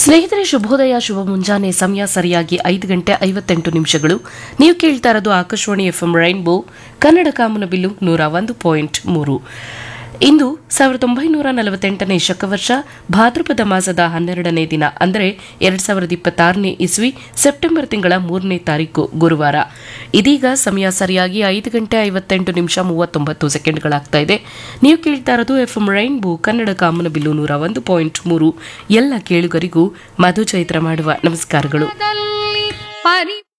ಸ್ನೇಹಿತರೆ ಶುಭೋದಯ ಶುಭ ಮುಂಜಾನೆ ಸಮಯ ಸರಿಯಾಗಿ ಐದು ಗಂಟೆ ಐವತ್ತೆಂಟು ನಿಮಿಷಗಳು ನೀವು ಕೇಳ್ತಾ ಇರೋದು ಆಕಾಶವಾಣಿ ಎಫ್ಎಂ ರೈನ್ಬೋ ಕನ್ನಡ ಕಾಮನಬಿಲ್ಲು ನೂರ ಒಂದು ಪಾಯಿಂಟ್ ಮೂರು ಇಂದು ಸಾವಿರದ ಒಂಬೈನೂರ ನಲವತ್ತೆಂಟನೇ ಶಕವರ್ಷ ಭಾದ್ರಪದ ಮಾಸದ ಹನ್ನೆರಡನೇ ದಿನ ಅಂದರೆ ಎರಡ್ ಸಾವಿರದ ಇಪ್ಪತ್ತಾರನೇ ಇಸ್ವಿ ಸೆಪ್ಟೆಂಬರ್ ತಿಂಗಳ ಮೂರನೇ ತಾರೀಕು ಗುರುವಾರ ಇದೀಗ ಸಮಯ ಸರಿಯಾಗಿ ಐದು ಗಂಟೆ ಐವತ್ತೆಂಟು ನಿಮಿಷ ಮೂವತ್ತೊಂಬತ್ತು ಸೆಕೆಂಡ್ಗಳಾಗ್ತಾ ಇದೆ ನೀವು ಕೇಳ್ತಾ ಇರೋದು ಎಫ್ಎಂ ರೈನ್ಬೋ ಕನ್ನಡ ಕಾಮನಬಿಲ್ಲು ನೂರ ಒಂದು ಪಾಯಿಂಟ್ ಮೂರು ಎಲ್ಲ ಕೇಳುಗರಿಗೂ ಮಧು ಚೈತ್ರ ಮಾಡುವ ನಮಸ್ಕಾರಗಳು ಪರಿ